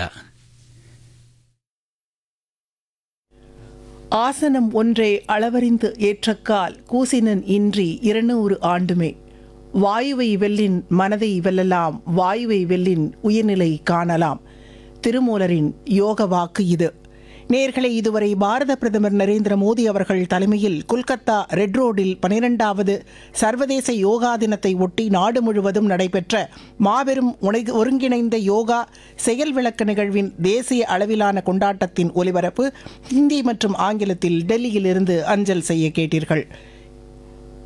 India ஆசனம் ஒன்றே அளவறிந்து ஏற்றக்கால் கூசினன் இன்றி இருநூறு ஆண்டுமே வாயுவை வெல்லின் மனதை வெல்லலாம் வாயுவை வெல்லின் உயிர்நிலை காணலாம் திருமூலரின் யோக வாக்கு இது நேர்களை இதுவரை பாரத பிரதமர் நரேந்திர மோடி அவர்கள் தலைமையில் கொல்கத்தா ரெட் ரோடில் பனிரெண்டாவது சர்வதேச யோகா தினத்தை ஒட்டி நாடு முழுவதும் நடைபெற்ற மாபெரும் உணை- ஒருங்கிணைந்த யோகா செயல் விளக்க நிகழ்வின் தேசிய அளவிலான கொண்டாட்டத்தின் ஒலிபரப்பு ஹிந்தி மற்றும் ஆங்கிலத்தில் டெல்லியிலிருந்து அஞ்சல் செய்ய கேட்டீர்கள்